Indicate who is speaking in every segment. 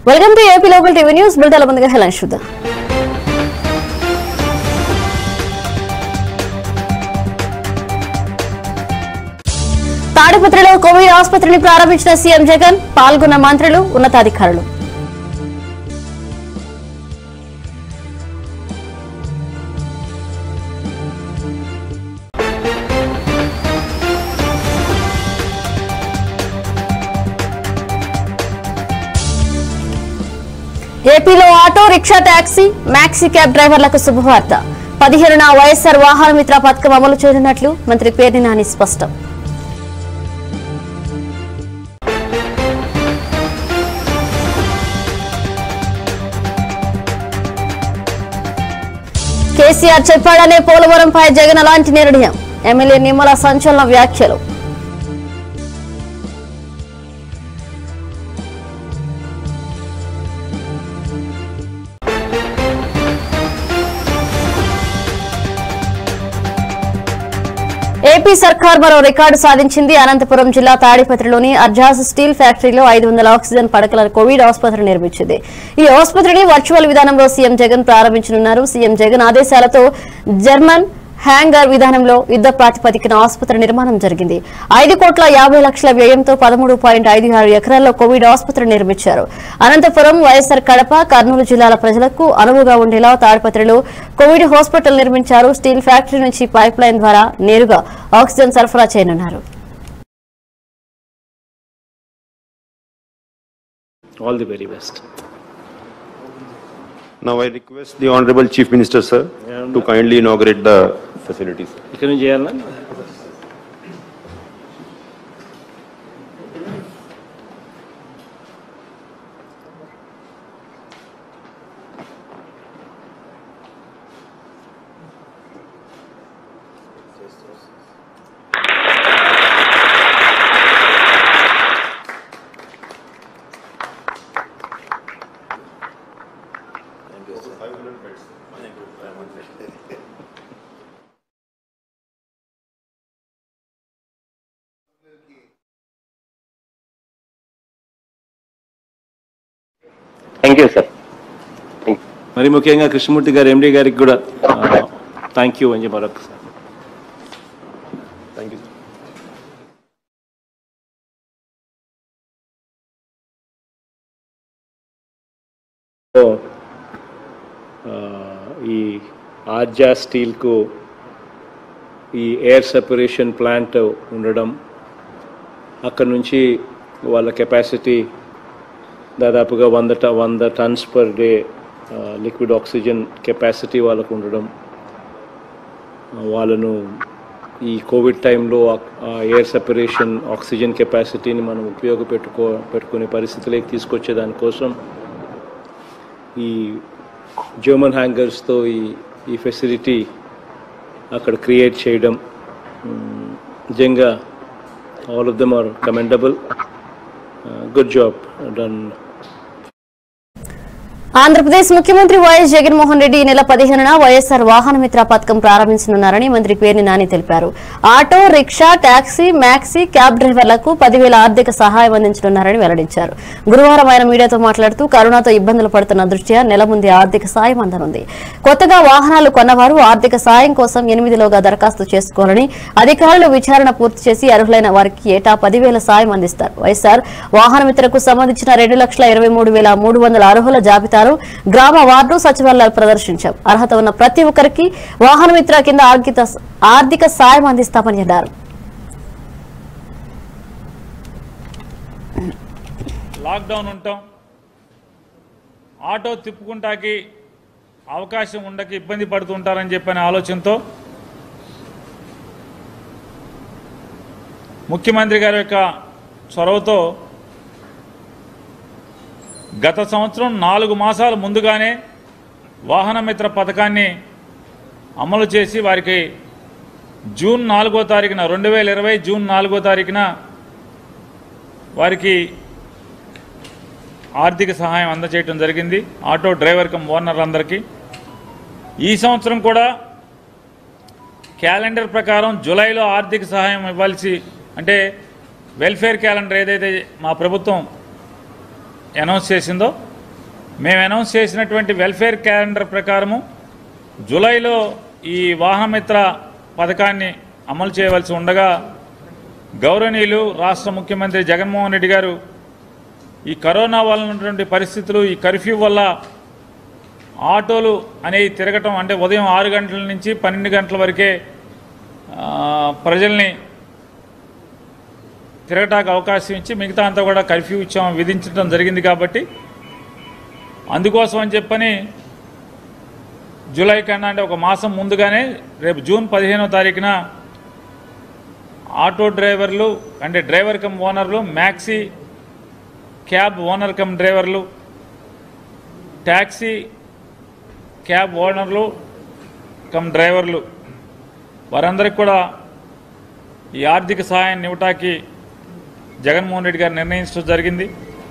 Speaker 1: Welcome to AP local TV news బుల్టెల ముందుగా హెలన్ చూద్దాం తాడిపత్రిలో కోవిడ్ ఆసుపత్రిని ప్రారంభించిన సీఎం జగన్ పాల్గొన్న మంత్రులు ఉన్నతాధికారులు ఏపీలో auto rickshaw taxi maxi cab డ్రైవర్లకు శుభవార్త పదిహేనున వైఎస్ఆర్ వాహన మిత్ర పథకం అమలు చేయనున్నట్లు మంత్రి పేర్ని నాని స్పష్టం కేసీఆర్ చెప్పాడనే పోలవరంపై జగన్ అలాంటి నిర్ణయం ఎమ్మెల్యే నిమ్మల సంచలన వ్యాఖ్యలు ఏపీ సర్కార్ మరో రికార్డు సాధించింది అనంతపురం జిల్లా తాడిపత్రిలోని అర్జాస్ స్టీల్ ఫ్యాక్టరీలో ఐదు వందల ఆక్సిజన్ పడకల కోవిడ్ ఆసుపత్రి నిర్మించింది ఈ ఆసుపత్రిని వర్చువల్ విధానంలో సీఎం జగన్ ప్రారంభించనున్నారు సీఎం జగన్ ఆదేశాలతో జర్మన్ హ్యాంగర్ విధానంలో యుద్ధ ప్రాతిపదికన ఆసుపత్రి నిర్మాణం జరిగింది ఐదు కోట్ల యాభై లక్షల వ్యయంతో పదమూడు పాయింట్ ఐదు ఆరు ఎకరాల్లో కోవిడ్ ఆసుపత్రి నిర్మించారు అనంతపురం వైఎస్ఆర్ కడప కర్నూలు జిల్లాల ప్రజలకు అనువుగా ఉండేలా తాడిపత్రిలో కోవిడ్ హాస్పిటల్ నిర్మించారు స్టీల్ ఫ్యాక్టరీ నుంచి పైప్ లైన్ ద్వారా నేరుగా ఆక్సిజన్ సరఫరా చేయనున్నారు
Speaker 2: All the very best.
Speaker 3: Now I request the Honorable Chief Minister, sir, to kindly inaugurate the facilities.
Speaker 2: ఇక్కడ నుంచి చేయాలా
Speaker 4: thank you sir thank you
Speaker 2: మరి ముఖ్యంగా కృష్ణమూర్తి గారు ఎండి గారికి కూడా థ్యాంక్ యూ అని చెప్పి మరొకసారి
Speaker 3: Thank you. sir.
Speaker 2: సో, ఆ, ఈ ఆర్జా స్టీల్కు ఈ ఎయిర్ సెపరేషన్ ప్లాంట్ ఉండడం అక్కడ నుంచి వాళ్ళ కెపాసిటీ దాదాపుగా వంద ట వంద tons per day liquid oxygen capacity వాళ్ళకు ఉండడం ఆ, వాళ్ళను ఈ కోవిడ్ టైంలో ఆ ఎయిర్ సెపరేషన్ ఆక్సిజన్ కెపాసిటీని మనం ఉపయోగపెట్టుకో పెట్టుకునే పరిస్థితిలోకి తీసుకొచ్చే దానికోసం ఈ జర్మన్ హ్యాంగర్స్తో ఈ ఈ ఫెసిలిటీ అక్కడ క్రియేట్ చేయడం మ్, నిజంగా all of them are commendable good job done
Speaker 1: Andhra Pradesh ముఖ్యమంత్రి వైఎస్ జగన్మోహన్ రెడ్డి ఈ నెల పదిహేనున వైఎస్ఆర్ వాహన మిత్ర పథకం ప్రారంభించనున్నారని మంత్రి పేర్ని నాని తెలిపారు auto rickshaw taxi maxi cab డ్రైవర్లకు పదివేల ఆర్థిక సహాయం అందించనున్నారని వెల్లడించారు గురువారం ఆయన మీడియాతో మాట్లాడుతూ కరోనాతో ఇబ్బందులు పడుతున్న దృష్ట్యా నెల ముందే ఆర్థిక సాయం అందనుంది కొత్తగా వాహనాలు కొన్నవారు ఆర్థిక సాయం కోసం ఎనిమిదిలోగా దరఖాస్తు చేసుకోవాలని అధికారులు విచారణ పూర్తి చేసి అర్హులైన వారికి ఏటా పదివేల సాయం అందిస్తారు వైఎస్ఆర్ వాహన మిత్రకు సంబంధించిన రెండు లక్షల ఇరవై మూడు వేల మూడు వందల అర్హుల జాబితాను గ్రామ వార్డు సచివాలయాలు ప్రదర్శించాం అర్హత ఉన్న ప్రతి ఒక్కరికి వాహన మిత్ర కింద ఆర్థిక ఆర్థిక సాయం అందిస్తామని అన్నారు
Speaker 5: లాక్డౌన్ ఉంటాం ఆటో తిప్పుకుంటాకి అవకాశం ఉండక ఇబ్బంది పడుతుంటారని చెప్పిన ఆలోచనతో ముఖ్యమంత్రి గారి యొక్క చొరవతో గత సంవత్సరం నాలుగు మాసాల ముందుగానే వాహన మిత్ర పథకాన్ని అమలు చేసి వారికి జూన్ నాలుగో తారీఖున రెండు వేల ఇరవై జూన్ నాలుగో తారీఖున వారికి ఆర్థిక సహాయం అందజేయడం జరిగింది ఆటో డ్రైవర్ కమ్ ఓనర్లందరికీ ఈ సంవత్సరం కూడా క్యాలెండర్ ప్రకారం జూలైలో ఆర్థిక సహాయం ఇవ్వాల్సి అంటే వెల్ఫేర్ క్యాలెండర్ ఏదైతే మా ప్రభుత్వం అనౌన్స్ చేసిందో మేము అనౌన్స్ చేసినటువంటి వెల్ఫేర్ క్యాలెండర్ ప్రకారము జూలైలో ఈ వాహనమిత్ర పథకాన్ని అమలు చేయవలసి ఉండగా గౌరవనీయులు రాష్ట్ర ముఖ్యమంత్రి జగన్మోహన్ రెడ్డి గారు ఈ కరోనా వల్ల ఉన్నటువంటి పరిస్థితులు ఈ కర్ఫ్యూ వల్ల ఆటోలు అనేవి తిరగటం అంటే ఉదయం ఆరు గంటల నుంచి పన్నెండు గంటల వరకే ఆ, ప్రజల్ని తిరగటానికి అవకాశం ఇచ్చి మిగతా అంతా కూడా కర్ఫ్యూ ఇచ్చాం విధించడం జరిగింది కాబట్టి అందుకోసం అని చెప్పని జూలై కన్నా అంటే ఒక మాసం ముందుగానే రేపు జూన్ పదిహేనో తారీఖున ఆటో డ్రైవర్లు అంటే డ్రైవర్ కమ్ ఓనర్లు మ్యాక్సీ క్యాబ్ ఓనర్ కమ్ డ్రైవర్లు ట్యాక్సీ క్యాబ్ ఓనర్లు కమ్ డ్రైవర్లు వారందరికీ కూడా ఈ ఆర్థిక సహాయాన్ని ఇవ్వటానికి జగన్మోహన్ రెడ్డి గారు నిర్ణయించడం జరిగింది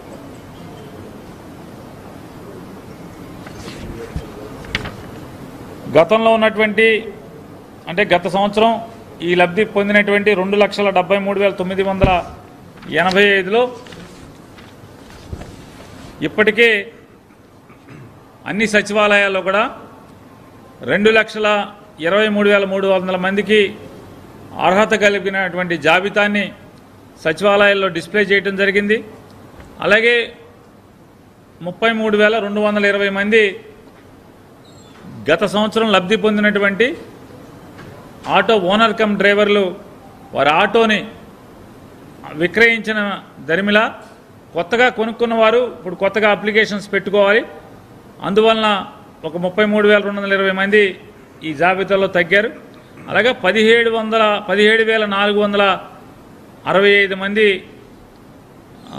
Speaker 5: గతంలో ఉన్నటువంటి అంటే గత సంవత్సరం ఈ లబ్ధి పొందినటువంటి రెండు లక్షల డెబ్బై మూడు వేల తొమ్మిది వందల ఎనభై ఐదులో ఇప్పటికే అన్ని సచివాలయాల్లో కూడా రెండు లక్షల ఇరవై మూడు వేల మూడు వందల మందికి అర్హత కలిగినటువంటి జాబితాని సచివాలయాల్లో డిస్ప్లే చేయడం జరిగింది అలాగే ముప్పై మూడు వేల రెండు వందల ఇరవై మంది గత సంవత్సరం లబ్ధి పొందినటువంటి ఆటో ఓనర్ కమ్ డ్రైవర్లు వారి ఆటోని విక్రయించిన దరిమిలా కొత్తగా కొనుక్కున్న వారు ఇప్పుడు కొత్తగా అప్లికేషన్స్ పెట్టుకోవాలి అందువలన ఒక ముప్పై మూడు వేల రెండు వందల ఇరవై మంది ఈ జాబితాలో తగ్గారు అలాగే పదిహేడు వందల పదిహేడు వేల నాలుగు వందల అరవై ఐదు మంది ఆ,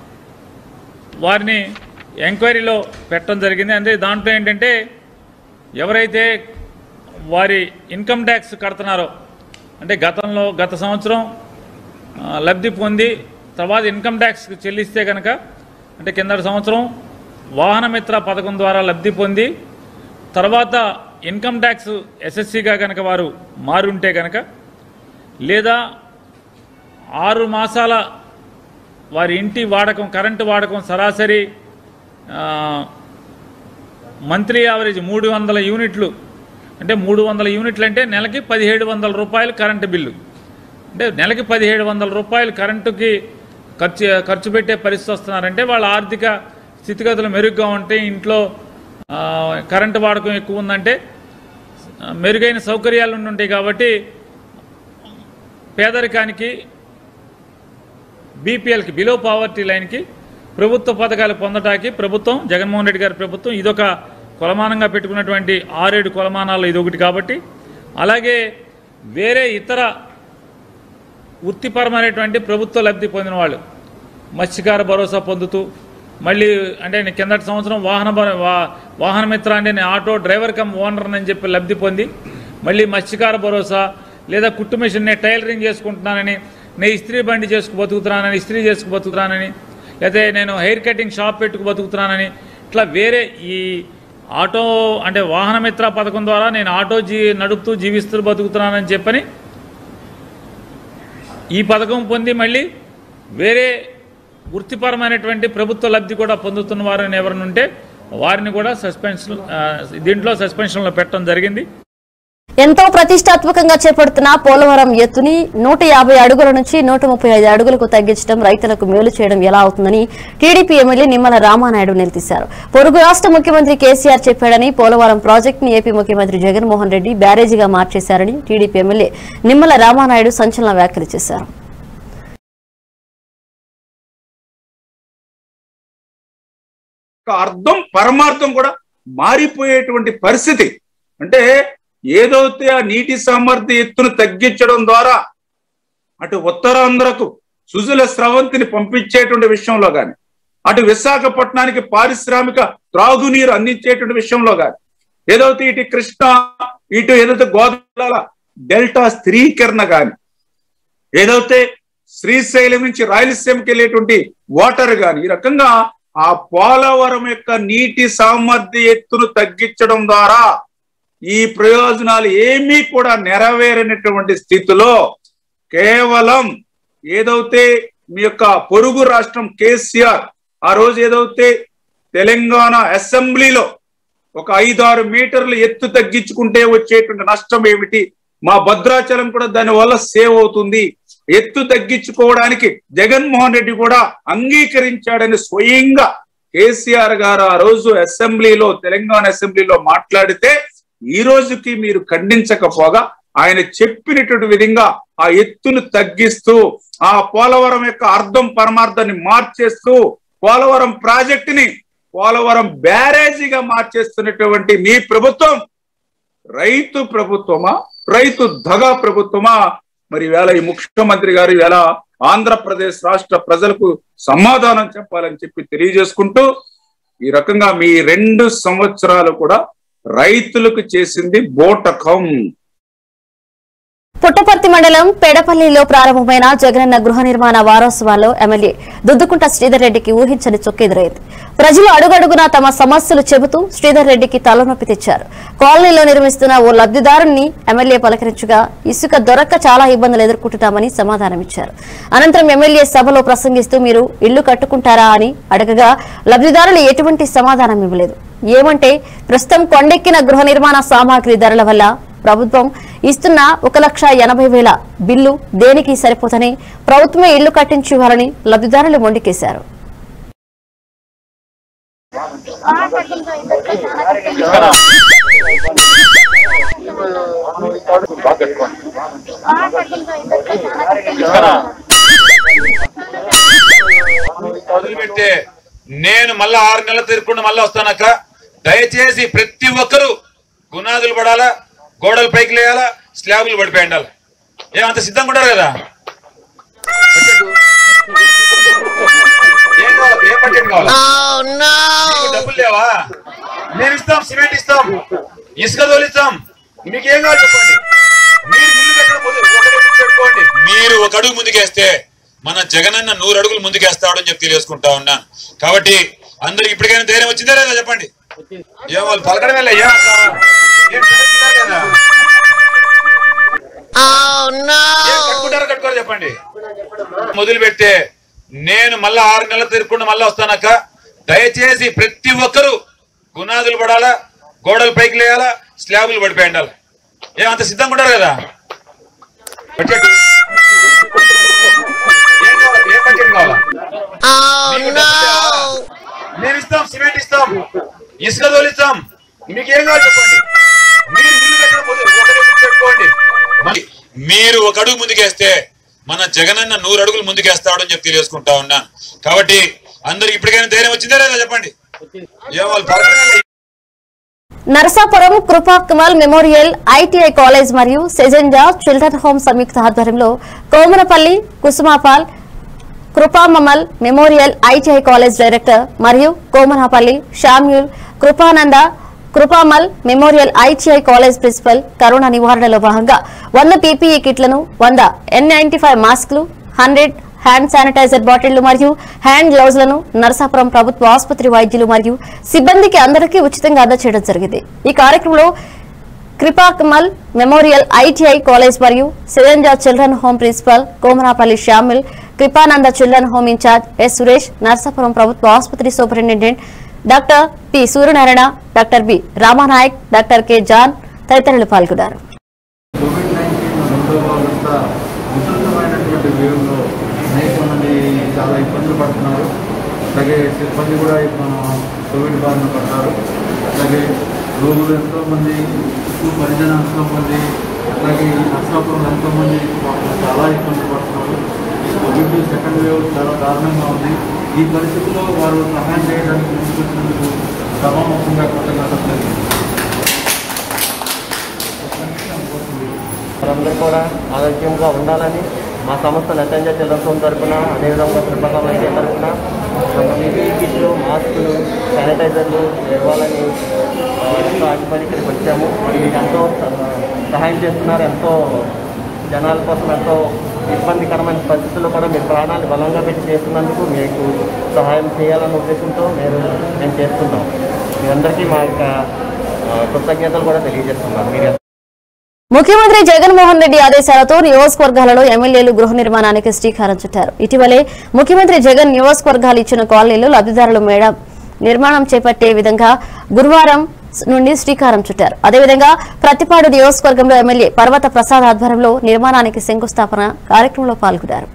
Speaker 5: వారిని ఎంక్వైరీలో పెట్టడం జరిగింది అంటే దాంట్లో ఏంటంటే ఎవరైతే వారి ఇన్కమ్ ట్యాక్స్ కడుతున్నారో అంటే గతంలో గత సంవత్సరం ఆ, లబ్ధి పొంది తర్వాత ఇన్కమ్ ట్యాక్స్ చెల్లిస్తే కనుక అంటే కిందటి సంవత్సరం వాహనమిత్ర పథకం ద్వారా లబ్ధి పొంది తర్వాత ఇన్కమ్ ట్యాక్స్ ఎస్ఎస్సిగా కనుక వారు మారుంటే కనుక లేదా ఆరు మాసాల వారి ఇంటి వాడకం కరెంటు వాడకం సరాసరి ఆ, మంత్లీ యావరేజ్ మూడు వందల యూనిట్లు అంటే మూడు వందల యూనిట్లు అంటే నెలకి పదిహేడు వందల రూపాయలు కరెంటు బిల్లు అంటే నెలకి పదిహేడు వందల రూపాయలు కరెంటుకి ఖర్చు ఖర్చు పెట్టే పరిస్థితి వస్తున్నారంటే వాళ్ళ ఆర్థిక స్థితిగతులు మెరుగ్గా ఉంటే ఇంట్లో ఆ, కరెంటు వాడకం ఎక్కువ ఉందంటే ఆ, మెరుగైన సౌకర్యాలు ఉండి ఉంటాయి కాబట్టి పేదరికానికి బీపీఎల్కి బిలో పావర్టీ లైన్కి ప్రభుత్వ పథకాలు పొందటానికి ప్రభుత్వం జగన్మోహన్ రెడ్డి గారి ప్రభుత్వం ఇదొక కొలమానంగా పెట్టుకున్నటువంటి ఆరేడు కొలమానాల్లో ఇదొకటి కాబట్టి అలాగే వేరే ఇతర వృత్తిపరమైనటువంటి ప్రభుత్వ లబ్ధి పొందిన వాళ్ళు మత్స్యకార భరోసా పొందుతూ మళ్ళీ అంటే నేను కిందటి సంవత్సరం వాహన భ- వా- వాహన మిత్ర అంటే నేను ఆటో డ్రైవర్ కమ్ ఓనర్ అని చెప్పి లబ్ధి పొంది మళ్ళీ మత్స్యకార భరోసా లేదా కుట్టు మిషన్ నేను టైలరింగ్ చేసుకుంటున్నానని నేను ఇస్త్రీ బండి చేసుకు బతుకుతున్నానని ఇస్త్రీ చేసుకు బతుకుతున్నానని లేకపోతే నేను హెయిర్ కటింగ్ షాప్ పెట్టుకు బతుకుతున్నానని ఇట్లా వేరే ఈ ఆటో అంటే వాహన మిత్ర పథకం ద్వారా నేను ఆటో జీ నడుపుతూ జీవిస్తూ బతుకుతున్నానని చెప్పని ఈ పథకం పొంది మళ్ళీ వేరే వృత్తిపరమైనటువంటి ప్రభుత్వ లబ్ధి కూడా పొందుతున్న వారిని ఎవరైనా ఉంటే వారిని కూడా సస్పెన్షన్ ఆ, దీంట్లో సస్పెన్షన్లో పెట్టడం జరిగింది
Speaker 1: ఎంతో ప్రతిష్టాత్మకంగా చేపడుతున్న పోలవరం ఎత్తుని నూట యాభై అడుగుల నుంచి నూట ముప్పై ఐదు అడుగులకు తగ్గించడం రైతులకు మేలు చేయడం ఎలా అవుతుందని టీడీపీ ఎమ్మెల్యే నిమ్మల రామానాయుడు నిలదీశారు పొరుగు రాష్ట్ర ముఖ్యమంత్రి కేసీఆర్ చెప్పాడని పోలవరం ప్రాజెక్టుని ఏపీ ముఖ్యమంత్రి జగన్మోహన్ రెడ్డి బ్యారేజీగా మార్చేశారని టీడీపీ ఎమ్మెల్యే నిమ్మల రామానాయుడు సంచలన వ్యాఖ్యలు చేశారు
Speaker 6: యొక్క అర్థం పరమార్థం కూడా మారిపోయేటువంటి పరిస్థితి అంటే ఏదైతే ఆ నీటి సామర్థ్య ఎత్తును తగ్గించడం ద్వారా అటు ఉత్తరాంధ్రకు సుజల స్రవంతిని పంపించేటువంటి విషయంలో గాని అటు విశాఖపట్నానికి పారిశ్రామిక త్రాగునీరు అందించేటువంటి విషయంలో గాని ఏదైతే ఇటు కృష్ణ ఇటు ఏదైతే గోదావరి డెల్టా స్థిరీకరణ గాని ఏదైతే శ్రీశైలం నుంచి రాయలసీమకి వెళ్ళేటువంటి వాటర్ గాని ఈ రకంగా ఆ పోలవరం యొక్క నీటి సామర్థ్య ఎత్తును తగ్గించడం ద్వారా ఈ ప్రయోజనాలు ఏమీ కూడా నెరవేరనటువంటి స్థితిలో కేవలం ఏదైతే మీ యొక్క పొరుగు రాష్ట్రం కేసీఆర్ ఆ రోజు ఏదైతే తెలంగాణ అసెంబ్లీలో ఒక ఐదారు మీటర్లు ఎత్తు తగ్గించుకుంటే వచ్చేటువంటి నష్టం ఏమిటి మా భద్రాచలం కూడా దాని వల్ల సేవ్ అవుతుంది ఎత్తు తగ్గించుకోవడానికి జగన్మోహన్ రెడ్డి కూడా అంగీకరించాడని స్వయంగా కేసీఆర్ గారు ఆ రోజు అసెంబ్లీలో తెలంగాణ అసెంబ్లీలో మాట్లాడితే ఈ రోజుకి మీరు ఖండించకపోగా ఆయన చెప్పినటువంటి విధంగా ఆ ఎత్తును తగ్గిస్తూ ఆ పోలవరం యొక్క అర్థం పరమార్థాన్ని మార్చేస్తూ పోలవరం ప్రాజెక్టుని పోలవరం బ్యారేజీగా మార్చేస్తున్నటువంటి మీ ప్రభుత్వం రైతు ప్రభుత్వమా రైతు దగా ప్రభుత్వమా మరి వేళ ఈ ముఖ్యమంత్రి గారు వేళ ఆంధ్రప్రదేశ్ రాష్ట్ర ప్రజలకు సమాధానం చెప్పాలని చెప్పి తెలియజేసుకుంటూ ఈ రకంగా మీ రెండు సంవత్సరాలు కూడా రైతులకు చేసింది బోటకం
Speaker 1: పుట్టపర్తి మండలం పెడపల్లిలో ప్రారంభమైన జగనన్న గృహ నిర్మాణ వారోత్సవాల్లో ఎమ్మెల్యే దుద్దుకుంట శ్రీధర్ రెడ్డికి ఊహించని చొక్కెదురైంది ప్రజలు అడుగడుగునా తమ సమస్యలు చెబుతూ శ్రీధర్ రెడ్డికి తలనొప్పి తెచ్చారు కాలనీలో నిర్మిస్తున్న ఓ లబ్ధిదారుణ్ణి ఎమ్మెల్యే పలకరించగా ఇసుక దొరక్క చాలా ఇబ్బందులు ఎదుర్కొంటున్నామని సమాధానమిచ్చారు అనంతరం ఎమ్మెల్యే సభలో ప్రసంగిస్తూ మీరు ఇల్లు కట్టుకుంటారా అని అడగగా లబ్ధిదారులు ఎటువంటి సమాధానం ఇవ్వలేదు ఏమంటే ప్రస్తుతం కొండెక్కిన గృహ నిర్మాణ సామాగ్రి ధరల వల్ల ప్రభుత్వం ఇస్తున్న ఒక లక్ష ఎనభై వేల బిల్లు దేనికి సరిపోతని ప్రభుత్వమే ఇళ్లు కట్టించి ఇవ్వాలని లబ్ధిదారులు మొండికేశారు
Speaker 7: వదిలిపెడితే నేను మళ్ళా ఆరు నెలలు తిరుక్కుండా మళ్ళీ వస్తానక్క దయచేసి ప్రతి ఒక్కరూ గునాదులు పడాలా గోడలు పైకి లేయాలా స్లాబులు పడిపోయి ఉండాలి ఏమంత సిద్ధంగా ఉంటారు కదా ఏం కావాలి ఏ బడ్జెట్ కావాలా మీకు డబ్బులు లేవా మేము ఇస్తాం సిమెంట్ ఇస్తాం ఇసుక తోలిస్తాం మీకు ఏం కావాలి చెప్పండి మీరు ఇల్లు కట్టడం మొదలు ఒకటే గుర్తుపెట్టుకోండి మీరు ఒక అడుగు ముందుకేస్తే మన జగనన్న నూరు అడుగులు ముందుకేస్తాడని చెప్పి తెలియజేసుకుంటా ఉన్నాను కాబట్టి అందరికి ఇప్పటికైనా ధైర్యం వచ్చిందా లేదా చెప్పండి ఏం వాళ్ళు పలకడమే లే, ఏం అట్లా? ఏం కట్టుకున్నారు కదా? ఏం కట్టుకుంటారో కట్టుకోరో చెప్పండి మొదలు పెడితే నేను మళ్ళా ఆరు నెలలు తిరగకుండా మళ్ళీ వస్తానక్క దయచేసి ప్రతి ఒక్కరూ గునాదులు పడాలా గోడలు పైకి లేయాలా స్లాబులు పడిపోయి ఉండాలి ఏమంత సిద్ధంగా ఉంటారు కదా బడ్జెట్ ఏం కావాలి ఏ బడ్జెట్ కావాలా మీకు డబ్బులు లేవా? మేము ఇస్తాం సిమెంట్ ఇస్తాం ఇసుక తోలిస్తాం మీకు ఏం కావాలి చెప్పండి మీరు ఇల్లు కట్టడం మొదలు ఒకటే గుర్తుపెట్టుకోండి మరి మీరు ఒక అడుగు ముందుకేస్తే మన జగనన్న నూరు అడుగులు ముందుకేస్తాడని చెప్పి తెలియజేసుకుంటా ఉన్నాను కాబట్టి అందరికి ఇప్పటికైనా ధైర్యం వచ్చిందా లేదా చెప్పండి ఏం వాళ్ళు పలకడమే లే.
Speaker 1: నరసాపురం కృపా కమల్ మెమోరియల్ ఐటీఐ కాలేజ్ మరియు సెజెంజా చిల్డ్రన్ హోమ్ సంయుక్త ఆధ్వర్యంలో Komarapalli Kusumapal Kripamamal memorial ITI college director మరియు Komanapalli Samuel Kripananda Kripamal memorial ITI college principal corona నివారణలో భాగంగా వంద పీపీఈ కిట్లను వంద ఎన్ నైన్టీ ఫైవ్ మాస్కులు హండ్రెడ్ హ్యాండ్ శానిటైజర్ బాటిళ్లు మరియు హ్యాండ్ గ్లౌజ్లను నరసాపురం ప్రభుత్వ ఆసుపత్రి వైద్యులు మరియు సిబ్బందికి అందరికీ ఉచితంగా అందజేయడం జరిగింది ఈ కార్యక్రమంలో కృపాకమల్ మెమోరియల్ ఐటీఐ కాలేజ్ మరియు సిరంజా children home principal Komarapalli Samuel Kripananda children home incharge S Suresh Narsapuram ప్రభుత్వ ఆసుపత్రి superintendent doctor P Suryanarayana doctor B Ramanayak doctor K John తదితరులు పాల్గొన్నారు
Speaker 8: కోవిడ్ నైన్టీన్ రెండవ వ్యవస్థ విస్తృతమైనటువంటి వ్యూహంలో అనేక మంది చాలా ఇబ్బందులు పడుతున్నారు అలాగే సిబ్బంది కూడా మన కోవిడ్ బారిన పడ్డారు అలాగే రోగులు ఎంతోమంది చుట్టూ పరిజన ఎంతోమంది అలాగే ఈ నర్సాపురంలో ఎంతోమంది వాళ్ళు చాలా ఇబ్బందులు పడుతున్నారు ఈ కోవిడ్ సెకండ్ వేవ్ చాలా దారుణంగా ఉంది ఈ పరిస్థితుల్లో వారు సహాయం చేయడానికి ముందుకొచ్చినందుకు సభాముఖంగా కృతజ్ఞతలు జరిగింది
Speaker 9: వారందరూ కూడా ఆరోగ్యంగా ఉండాలని మా సంస్థ నెతంజ చిల్డ్రన్స్ హోమ్ తరఫున అదేవిధంగా త్రిపక వైద్య తరఫున పీపీఈ కిట్లు మాస్కులు శానిటైజర్లు ఇవ్వాలని ఆ, ఎంతో ఆశపడి ఇక్కడికి వచ్చాము మరి మీకు ఎంతో స- సహాయం చేస్తున్నారు ఎంతో జనాల కోసం ఎంతో ఇబ్బందికరమైన పరిస్థితుల్లో కూడా మీ ప్రాణాలు బలంగా పెట్టి చేస్తున్నందుకు మీకు సహాయం చేయాలన్న ఉద్దేశంతో మీరు మేము చేస్తున్నాం మీ అందరికీ మా యొక్క ఆ, కృతజ్ఞతలు కూడా తెలియజేస్తున్నాం మీరు
Speaker 1: ముఖ్యమంత్రి జగన్మోహన్ రెడ్డి ఆదేశాలతో నియోజకవర్గాలలో ఎమ్మెల్యేలు గృహ నిర్మాణానికి శ్రీకారం చుట్టారు ఇటీవలే ముఖ్యమంత్రి జగన్ నియోజకవర్గాలు ఇచ్చిన కాలనీలు లబ్ధిదారులు మేడం నిర్మాణం చేపట్టే విధంగా గురువారం నుండి శ్రీకారం చుట్టారు అదేవిధంగా ప్రతిపాడు నియోజకవర్గంలో ఎమ్మెల్యే పర్వత ప్రసాద్ ఆధ్వర్యంలో నిర్మాణానికి శంకుస్థాపన కార్యక్రమంలో పాల్గొన్నారు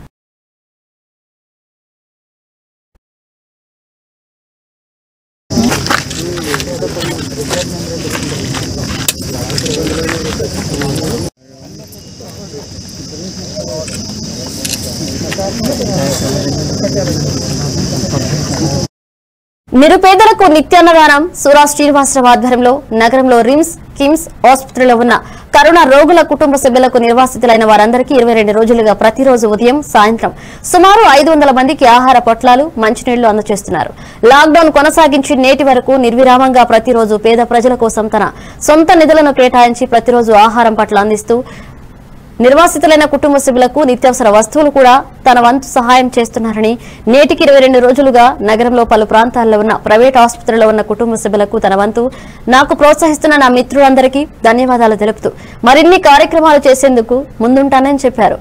Speaker 1: నిరుపేదలకు నిత్యాన్నదానం సూరా శ్రీనివాసరావు ఆధ్వర్యంలో నగరంలో రిమ్స్ కిమ్స్ ఆసుపత్రిలో ఉన్న కరోనా రోగుల కుటుంబ సభ్యులకు నిర్వాసితులైన వారందరికీ ఇరవై రెండు రోజులుగా ప్రతిరోజు ఉదయం సాయంత్రం సుమారు ఐదు వందల మందికి ఆహార పొట్లాలు మంచినీళ్లు అందజేస్తున్నారు లాక్డౌన్ కొనసాగించి నేటి వరకు నిర్విరామంగా ప్రతిరోజు పేద ప్రజల కోసం తన సొంత నిధులను కేటాయించి ప్రతిరోజు ఆహారం పట్ల అందిస్తూ నిర్వాసితులైన కుటుంబ సభ్యులకు నిత్యావసర వస్తువులు కూడా తన వంతు సహాయం చేస్తున్నారని నేటికి ఇరవై రెండు రోజులుగా నగరంలో పలు ప్రాంతాల్లో ఉన్న ప్రైవేట్ ఆసుపత్రిలో ఉన్న కుటుంబ సభ్యులకు తన వంతు నాకు ప్రోత్సహిస్తున్న నా మిత్రులందరికీ ధన్యవాదాలు తెలుపుతూ మరిన్ని కార్యక్రమాలు చేసేందుకు ముందుంటానని చెప్పారు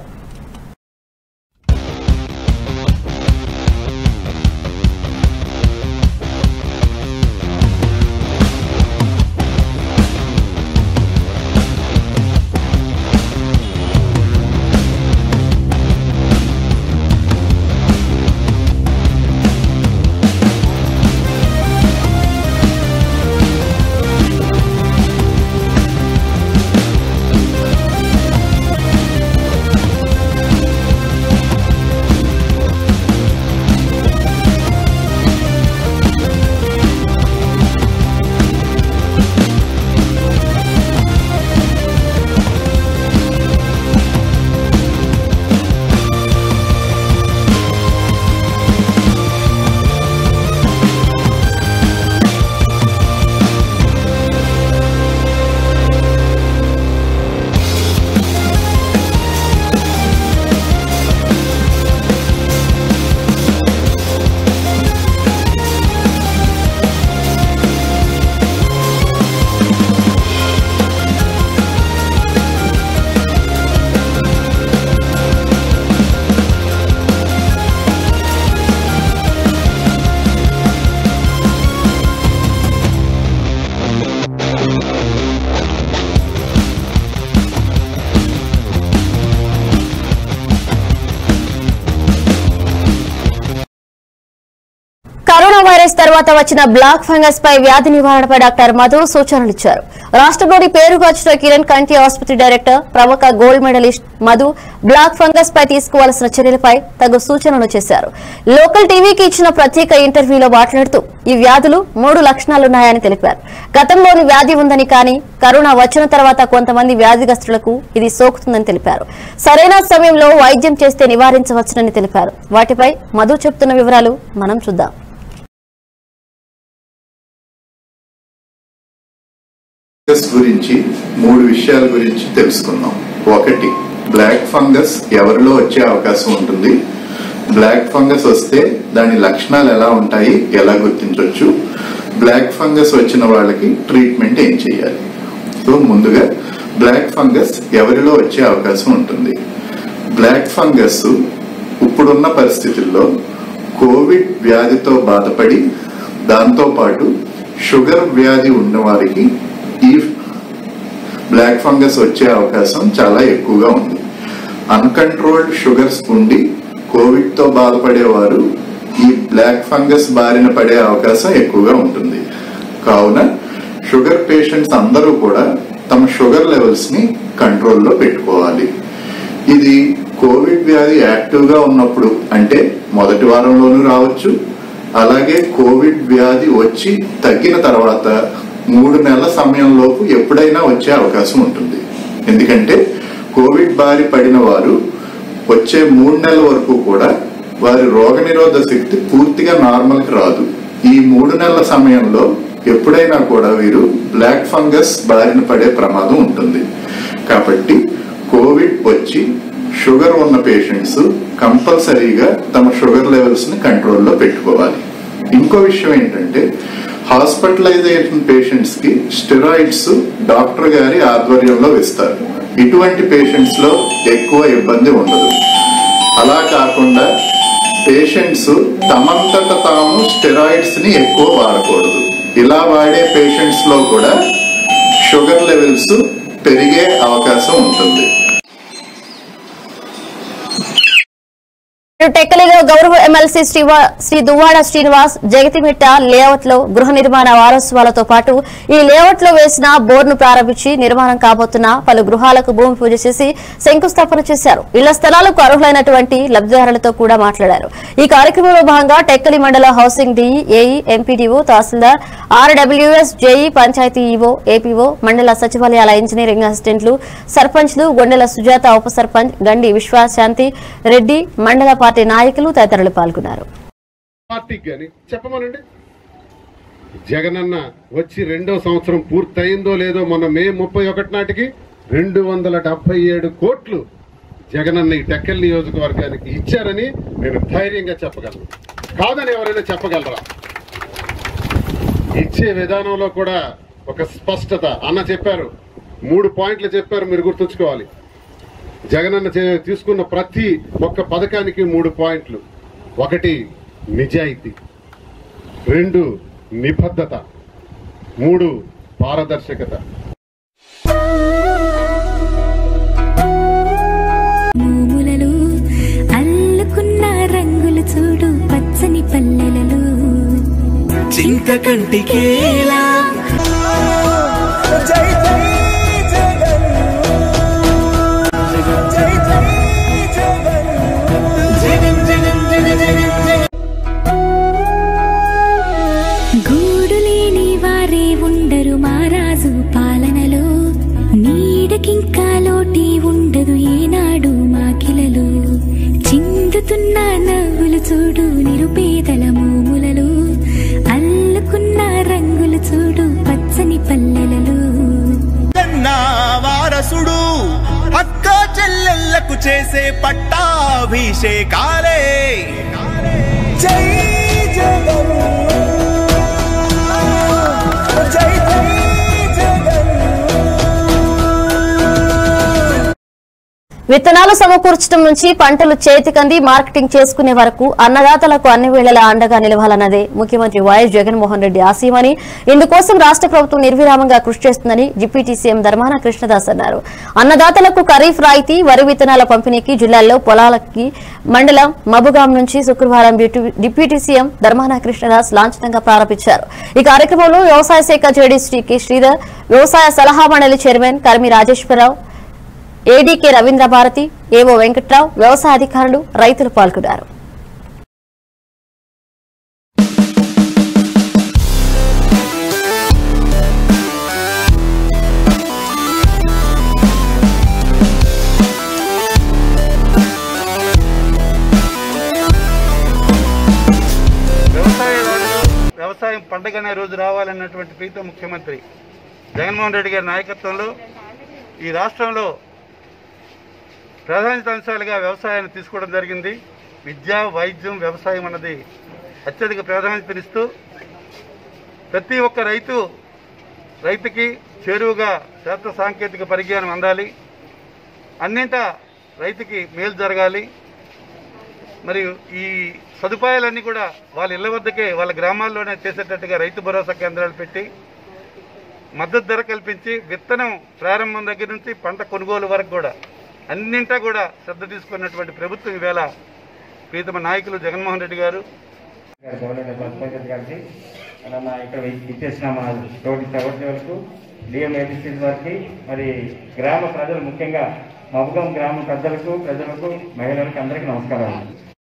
Speaker 1: కరోనా వైరస్ తర్వాత వచ్చిన బ్లాక్ ఫంగస్ పై వ్యాధి నివారణపై డాక్టర్ మధు సూచనలు ఇచ్చారు రాష్ట్రంలోని పేరుగాచిన కిరణ్ కంటి ఆసుపత్రి డైరెక్టర్ ప్రముఖ gold medallist Madhu black fungus పై తీసుకోవాల్సిన చర్యలపై తగు సూచనలు చేశారు లోకల్ టీవీకి ఇచ్చిన ప్రత్యేక ఇంటర్వ్యూలో మాట్లాడుతూ ఈ వ్యాధులు మూడు లక్షణాలున్నాయని తెలిపారు గతంలోని వ్యాధి ఉందని కానీ కరోనా వచ్చిన తర్వాత కొంతమంది వ్యాధిగ్రస్తులకు ఇది సోకుతుందని తెలిపారు సరైన సమయంలో వైద్యం చేస్తే నివారించవచ్చునని తెలిపారు వాటిపై మధు చెప్తున్న వివరాలు మనం చూద్దాం
Speaker 10: ఫంగస్ గురించి మూడు విషయాల గురించి తెలుసుకుందాం ఒకటి బ్లాక్ ఫంగస్ ఎవరిలో వచ్చే అవకాశం ఉంటుంది బ్లాక్ ఫంగస్ వస్తే దాని లక్షణాలు ఎలా ఉంటాయి ఎలా గుర్తించవచ్చు బ్లాక్ ఫంగస్ వచ్చిన వాళ్ళకి ట్రీట్మెంట్ ఏం చేయాలి సో ముందుగా బ్లాక్ ఫంగస్ ఎవరిలో వచ్చే అవకాశం ఉంటుంది బ్లాక్ ఫంగస్ ఇప్పుడున్న పరిస్థితుల్లో కోవిడ్ వ్యాధితో బాధపడి దాంతో పాటు షుగర్ వ్యాధి ఉన్న వారికి ఈ బ్లాక్ ఫంగస్ వచ్చే అవకాశం చాలా ఎక్కువగా ఉంది అన్కంట్రోల్డ్ షుగర్స్ ఉండి కోవిడ్ తో బాధపడేవారు ఈ బ్లాక్ ఫంగస్ బారిన పడే అవకాశం ఎక్కువగా ఉంటుంది కావున షుగర్ పేషెంట్స్ అందరూ కూడా తమ షుగర్ లెవెల్స్ ని కంట్రోల్లో పెట్టుకోవాలి ఇది కోవిడ్ వ్యాధి యాక్టివ్ గా ఉన్నప్పుడు అంటే మొదటి వారంలోనూ రావచ్చు అలాగే కోవిడ్ వ్యాధి వచ్చి తగ్గిన తర్వాత మూడు నెలల సమయంలోపు ఎప్పుడైనా వచ్చే అవకాశం ఉంటుంది ఎందుకంటే కోవిడ్ బారి పడిన వారు వచ్చే మూడు నెలల వరకు కూడా వారి రోగ శక్తి పూర్తిగా నార్మల్ కి రాదు ఈ మూడు నెలల సమయంలో ఎప్పుడైనా కూడా వీరు బ్లాక్ ఫంగస్ బారిన పడే ప్రమాదం ఉంటుంది కాబట్టి కోవిడ్ వచ్చి షుగర్ ఉన్న పేషెంట్స్ కంపల్సరీగా తమ షుగర్ లెవెల్స్ ని కంట్రోల్లో పెట్టుకోవాలి ఇంకో విషయం ఏంటంటే హాస్పిటలైజేషన్ పేషెంట్స్ కి స్టెరాయిడ్స్ డాక్టర్ గారి ఆధ్వర్యంలో ఇస్తారు ఇటువంటి పేషెంట్స్ లో ఎక్కువ ఇబ్బంది ఉండదు అలా కాకుండా పేషెంట్స్ తమంతట తాము స్టెరాయిడ్స్ ని ఎక్కువ వాడకూడదు ఇలా వాడే పేషెంట్స్ లో కూడా షుగర్ లెవెల్స్ పెరిగే అవకాశం ఉంటుంది
Speaker 1: టెక్కలిలో గౌరవ ఎమ్మెల్సీ శ్రీవా శ్రీ దువ్వాడ శ్రీనివాస్ జగతిమిట్ట లేఅవుట్ లో గృహ నిర్మాణ వారోత్సవాలతో పాటు ఈ లేఅవుట్ లో వేసిన బోర్డును ప్రారంభించి నిర్మాణం కాబోతున్న పలు గృహాలకు భూమి పూజ చేసి శంకుస్థాపన చేశారు ఇళ్ల స్థలాలకు అర్హులైనటువంటి లబ్ధిదారులతో కూడా మాట్లాడారు ఈ కార్యక్రమంలో భాగంగా టెక్కలి మండల housing DE AE MPDO tahsildar RWS JE panchayat EO APO మండల సచివాలయాల ఇంజనీరింగ్ అసిస్టెంట్లు సర్పంచ్లు గొండెల సుజాత ఉప సర్పంచ్ గండి విశ్వశాంతి రెడ్డి మండల పార్టీ నాయకులు తదితరులు పాల్గొన్నారు
Speaker 11: పార్టీకి కానీ చెప్పమనండి జగనన్న వచ్చి రెండో సంవత్సరం పూర్తయిందో లేదో మొన్న మే ముప్పై ఒకటి నాటికి రెండు వందల డెబ్బై ఏడు కోట్లు జగనన్న ఈ టెక్కల్ నియోజకవర్గానికి ఇచ్చారని నేను ధైర్యంగా చెప్పగలను కాదని ఎవరైనా చెప్పగలరా ఇచ్చే విధానంలో కూడా ఒక స్పష్టత అన్న చెప్పారు మూడు పాయింట్లు చెప్పారు మీరు గుర్తుంచుకోవాలి జగనన్న చే- తీసుకున్న ప్రతి ఒక్క పథకానికి మూడు పాయింట్లు ఒకటి నిజాయితీ రెండు నిబద్ధత మూడు పారదర్శకత
Speaker 12: మూములలో అల్లుకున్న రంగులు చూడు పచ్చని పల్లెలలో
Speaker 13: చింత కంటికేలా
Speaker 12: గూడు లేని వారే ఉండరు మారాజు పాలనలో నీడకింకా లోటి ఉండదు ఏనాడు మాకిలలో చిందుతున్న నవ్వులు చూడు నిరుపేదల మోములలో అల్లుకున్న రంగులు చూడు పచ్చని పల్లెలలో
Speaker 13: కన్నా వారసుడు అక్క చెల్లెళ్లకు చేసే పట్టాభిషేకాలే జై జగన్ జై జై జగన్
Speaker 1: విత్తనాలు సమకూర్చడం నుంచి పంటలు చేతికంది మార్కెటింగ్ చేసుకునే వరకు అన్నదాతలకు అన్ని వేళలా అండగా నిలవాలన్నదే ముఖ్యమంత్రి వైఎస్ జగన్మోహన్ రెడ్డి ఆశయమని ఇందుకోసం రాష్ట్ర ప్రభుత్వం నిర్విరామంగా కృషి చేస్తుందని డిప్యూటీ సీఎం ధర్మాన కృష్ణదాస్ అన్నారు అన్నదాతలకు ఖరీఫ్ రాయితీ వరి విత్తనాల పంపిణీకి జిల్లాల్లో పొలాలకి మండలం మబుగాం నుంచి శుక్రవారం డిప్యూ- డిప్యూటీ సీఎం ధర్మాన కృష్ణదాస్ లాంఛనంగా ప్రారంభించారు ఈ కార్యక్రమంలో వ్యవసాయ శాఖ జేడీ శ్రీ కె శ్రీధర్ వ్యవసాయ సలహా మండలి chairman Karmi Rajeswararao ADK Ravindra Bharati AO Venkatrao వ్యవసాయ అధికారులు రైతులు పాల్గొన్నారు
Speaker 14: వ్యవసాయదారులు వ్యవసాయం పండగనే రోజు రావాలన్నటువంటి ప్రీత ముఖ్యమంత్రి జగన్మోహన్ రెడ్డి గారి నాయకత్వంలో ఈ రాష్ట్రంలో ప్రాధాన్యత అంశాలుగా వ్యవసాయాన్ని తీసుకోవడం జరిగింది విద్య వైద్యం వ్యవసాయం అన్నది అత్యధిక ప్రాధాన్యతనిస్తూ ప్రతి ఒక్క రైతు రైతుకి చేరువుగా శాస్త్ర సాంకేతిక పరిజ్ఞానం అందాలి అన్నింటా రైతుకి మేలు జరగాలి మరియు ఈ సదుపాయాలన్నీ కూడా వాళ్ళ ఇళ్ల వద్దకే వాళ్ళ గ్రామాల్లోనే చేసేటట్టుగా రైతు భరోసా కేంద్రాలు పెట్టి మద్దతు ధర కల్పించి విత్తనం ప్రారంభం దగ్గర నుంచి పంట కొనుగోలు వరకు కూడా అన్నింటా కూడా శ్రద్ధ తీసుకున్నటువంటి ప్రభుత్వం ఈవేళ ప్రీతమ నాయకులు జగన్మోహన్ రెడ్డి గారు
Speaker 15: గవర్నర్ పంచాయతీ గారికి మన ఇక్కడ ఇచ్చేసిన మా తోటి సహోద్యోగులకు డిఎం ఏబిసిస్ వారికి మరి గ్రామ ప్రజలు ముఖ్యంగా మబుగం గ్రామ పెద్దలకు ప్రజలకు మహిళలకు అందరికీ నమస్కారాలు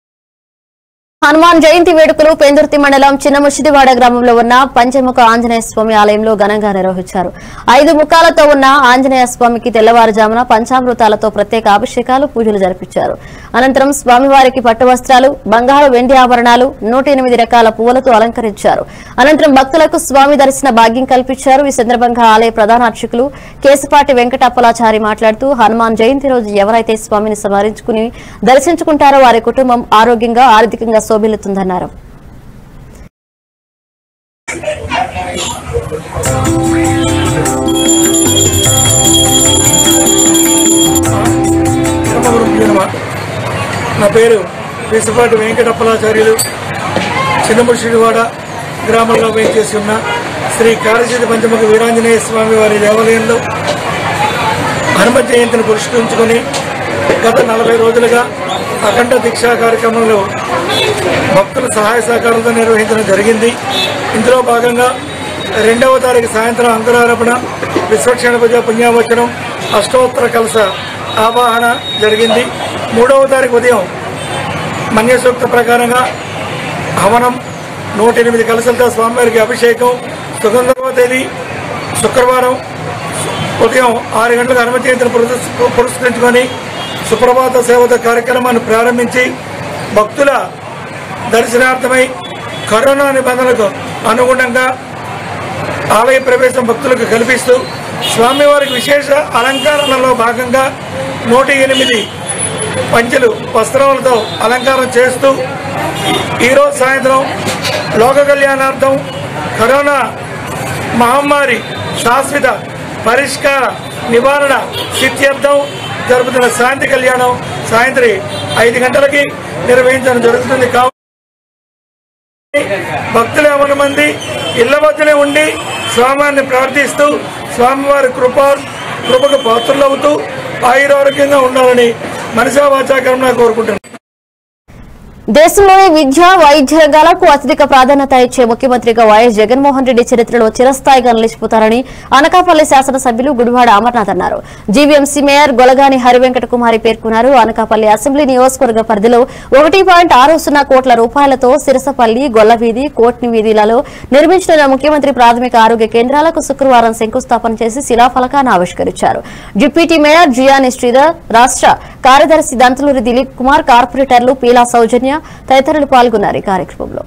Speaker 1: హనుమాన్ జయంతి వేడుకలు పెందుర్తి మండలం చిన్న ముషిదివాడ గ్రామంలో ఉన్న పంచముఖ ఆంజనేయ స్వామి ఆలయంలో ఘనంగా నిర్వహించారు ఐదు ముఖాలతో ఉన్న ఆంజనేయ స్వామికి తెల్లవారుజామున పంచామృతాలతో ప్రత్యేక అభిషేకాలు పూజలు జరిపించారు అనంతరం స్వామివారికి పట్టు వస్త్రాలు బంగారు వెండి ఆభరణాలు నూట ఎనిమిది రకాల పువ్వులతో అలంకరించారు అనంతరం భక్తులకు స్వామి దర్శన భాగ్యం కల్పించారు ఈ సందర్భంగా ఆలయ ప్రధాన అర్చకులు కేశపాటి వెంకటప్పలాచారి మాట్లాడుతూ హనుమాన్ జయంతి రోజు ఎవరైతే స్వామిని స్మరించుకుని దర్శించుకుంటారో వారి కుటుంబం ఆరోగ్యంగా ఆర్థికంగా శోభిల్లుతుందన్నారు
Speaker 16: ధర్మపురం నా పేరు పిసిపాటి వెంకటప్పలాచార్యులు చిన్నముషిడివాడ గ్రామంలో వేయించేసి ఉన్న శ్రీ కాళీశీతి పంచముఖ వీరాంజనేయ స్వామి వారి దేవాలయంలో హనుమ జయంతిని పురస్కరించుకొని గత నలభై రోజులుగా అఖండ దీక్షా కార్యక్రమంలో భక్తుల సహాయ సహకారాలతో నిర్వహించడం జరిగింది ఇందులో భాగంగా రెండవ తారీఖు సాయంత్రం అంకురారోపణ విశ్వక్షణ పూజ పుణ్యావచనం అష్టోత్తర కలస ఆవాహన జరిగింది మూడవ తారీఖు ఉదయం మన్యసూక్త ప్రకారంగా హవనం నూట ఎనిమిది కలసలతో స్వామివారికి అభిషేకం సుగంధర్వ తేదీ శుక్రవారం ఉదయం ఆరు గంటలకు హనుమ జయంతిని పురస్- పురస్కరించుకొని సుప్రభాత సేవత కార్యక్రమాన్ని ప్రారంభించి భక్తుల దర్శనార్థమై కరోనా నిబంధనలకు అనుగుణంగా ఆలయ ప్రవేశం భక్తులకు కల్పిస్తూ స్వామివారికి విశేష అలంకరణలో భాగంగా నూట ఎనిమిది పంచెలు వస్త్రములతో అలంకారం చేస్తూ ఈరోజు సాయంత్రం లోక కళ్యాణార్థం కరోనా మహమ్మారి శాశ్వత పరిష్కార నివారణ సిద్ధ్యర్థం జరుపుతున్న శాంతి కళ్యాణం సాయంత్రం ఐదు గంటలకి నిర్వహించడం జరుగుతుంది కావు భక్తులు ఎవరి మంది ఇళ్ల వద్దనే ఉండి స్వామివారిని ప్రార్థిస్తూ స్వామివారి కృప కృపకు పాత్రలవుతూ ఆయురారోగ్యంగా ఉండాలని మనసా వాచాకరణ కోరుకుంటున్నాను
Speaker 1: దేశంలోని విద్య వైద్య రంగాలకు అత్యధిక ప్రాధాన్యత ఇచ్చే ముఖ్యమంత్రిగా వైఎస్ జగన్మోహన్ రెడ్డి చరిత్రలో చిరస్థాయిగా నిలిచిపోతారని అనకాపల్లి శాసనసభ్యులు గుడివాడ అమర్నాథ్ అన్నారు జీవీఎంసీ మేయర్ గొలగాని హరివెంకట కుమారి పేర్కొన్నారు అనకాపల్లి అసెంబ్లీ నియోజకవర్గ పరిధిలో ఒకటి పాయింట్ ఆరు సున్నా కోట్ల రూపాయలతో సిరసపల్లి గొల్లవీధి కోట్ని వీధిలలో నిర్మించిన ముఖ్యమంత్రి ప్రాథమిక ఆరోగ్య కేంద్రాలకు శుక్రవారం శంకుస్థాపన చేసి శిలాఫలకాన్ని ఆవిష్కరించారు డిప్యూటీ మేయర్ జియాని శ్రీధర్ రాష్ట్ర కార్యదర్శి దంతలూరి దిలీప్ కుమార్ కార్పొరేటర్లు పీలా సౌజన్య తదితరులు పాల్గొన్నారు ఈ కార్యక్రమంలో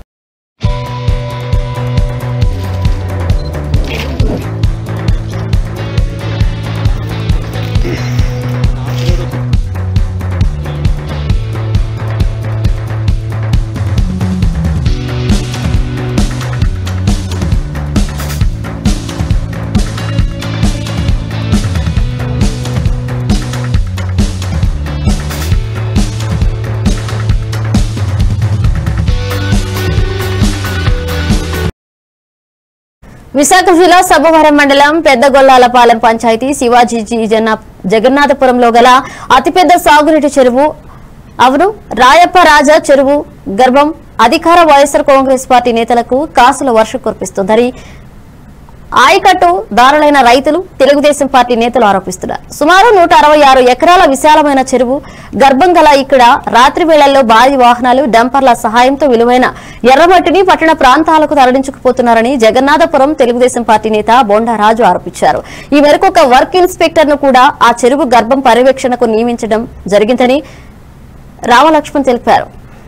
Speaker 1: విశాఖ జిల్లా సబ్బవరం మండలం పెద్దగొల్లాలపాలెం పంచాయతీ శివాజీ జన జగన్నాథపురంలో గల అతిపెద్ద సాగునీటి చెరువు అవును రాయప్ప రాజా చెరువు గర్భం అధికార వైఎస్ఆర్ కాంగ్రెస్ పార్టీ నేతలకు కాసుల వర్షం కురిపిస్తుందని ఆయకట్టు దారులైన రైతులు తెలుగుదేశం పార్టీ నేతలు ఆరోపిస్తున్నారు సుమారు నూట అరవై ఆరు ఎకరాల విశాలమైన చెరువు గర్భం గల ఇక్కడ రాత్రి వేళల్లో భారీ వాహనాలు డంపర్ల సహాయంతో విలువైన ఎర్రమట్టిని పట్టణ ప్రాంతాలకు తరలించుకుపోతున్నారని జగన్నాథపురం తెలుగుదేశం పార్టీ నేత బొండారాజు ఆరోపించారు ఈ మేరకు ఒక వర్క్ ఇన్స్పెక్టర్ ను కూడా ఆ చెరువు గర్భం పర్యవేక్షణకు నియమించడం జరిగిందని రామలక్ష్మణ్ తెలిపారు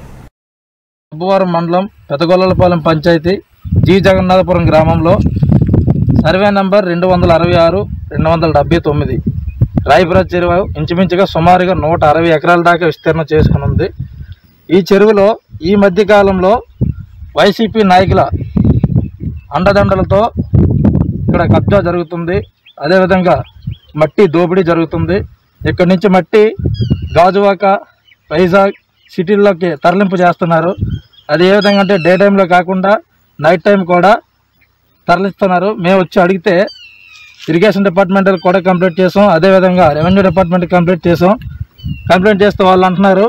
Speaker 17: అబ్బవరం మండలం పెదగొల్లలపాలెం పంచాయతీ జి జగన్నాథపురం గ్రామంలో సర్వే నంబర్ రెండు వందల అరవై ఆరు రెండు వందల డెబ్బై తొమ్మిది రాయపురాజ్ చెరువు ఇంచుమించుగా సుమారుగా నూట అరవై ఎకరాల దాకా విస్తీర్ణం చేసుకుని ఉంది ఈ చెరువులో ఈ మధ్య కాలంలో వైసీపీ నాయకుల అండదండలతో ఇక్కడ కబ్జా జరుగుతుంది అదేవిధంగా మట్టి దోపిడీ జరుగుతుంది ఇక్కడి నుంచి మట్టి గాజువాక వైజాగ్ సిటీల్లోకి తరలింపు చేస్తున్నారు అది ఏ విధంగా అంటే డే టైంలో కాకుండా నైట్ టైం కూడా తరలిస్తున్నారు మేము వచ్చి అడిగితే ఇరిగేషన్ డిపార్ట్మెంట్ కూడా కంప్లీట్ చేసాం అదేవిధంగా రెవెన్యూ డిపార్ట్మెంట్ కంప్లీట్ చేసాం కంప్లైంట్ చేస్తే వాళ్ళు అంటున్నారు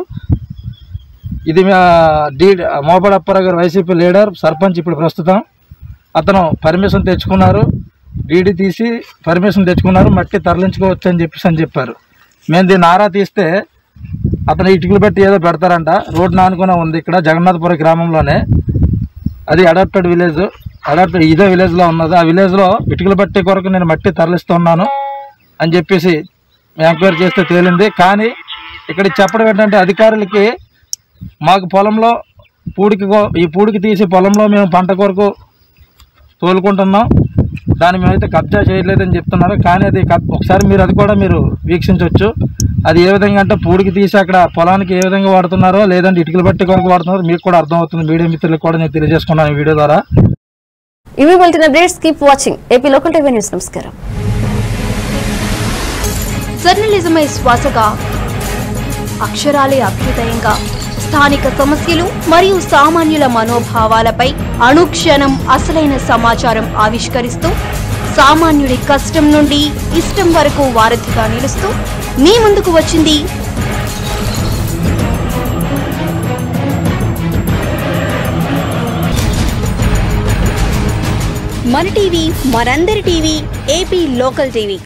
Speaker 17: ఇది మా డీ మోపడ అప్పారావు గారు వైసీపీ లీడర్ సర్పంచ్ ఇప్పుడు ప్రస్తుతం అతను పర్మిషన్ తెచ్చుకున్నారు డీడీ తీసి పర్మిషన్ తెచ్చుకున్నారు మట్టి తరలించుకోవచ్చు అని చెప్పేసి అని చెప్పారు మేము దీన్ని ఆరా తీస్తే అతను ఇటుకలు పెట్టి ఏదో పెడతారంట రోడ్డు నానుకునే ఉంది ఇక్కడ జగన్నాథపురం గ్రామంలోనే అది అడాప్టెడ్ విలేజ్ అడాప్టెడ్ ఇదే విలేజ్లో ఉన్నది ఆ విలేజ్లో ఇటుకలు పట్టే కొరకు నేను మట్టి తరలిస్తున్నాను అని చెప్పేసి ఎంక్వైరీ చేస్తే తేలింది కానీ ఇక్కడ చెప్పడం ఏంటంటే అధికారులకి మాకు పొలంలో పూడికి కో- ఈ పూడికి తీసి పొలంలో మేము పంట కొరకు తోలుకుంటున్నాం దాన్ని మేమైతే కబ్జా చేయలేదని చెప్తున్నారు కానీ అది కబ్- ఒకసారి మీరు అది కూడా మీరు వీక్షించవచ్చు అది ఏ విధంగా అంటే పూడికి తీసి అక్కడ పొలానికి ఏ విధంగా వాడుతున్నారో లేదంటే ఇటుకలు బట్టి కొరకు వాడుతున్నారో మీకు కూడా అర్థమవుతుంది మీడియా మిత్రులకు కూడా నేను తెలియజేసుకున్నాను ఈ వీడియో ద్వారా
Speaker 1: ఇవి bulletin updates keep watching AP local TV news నమస్కారం
Speaker 18: జర్నలిజమే శ్వాసగా అక్షరాలే అభ్యుదయంగా స్థానిక సమస్యలు మరియు సామాన్యుల మనోభావాలపై అనుక్షణం అసలైన సమాచారం ఆవిష్కరిస్తూ సామాన్యుడి కష్టం నుండి ఇష్టం వరకు వారధిగా నిలుస్తూ మీ ముందుకు వచ్చింది మన టీవీ మనందరి టీవీ ఏపీ లోకల్ టీవీ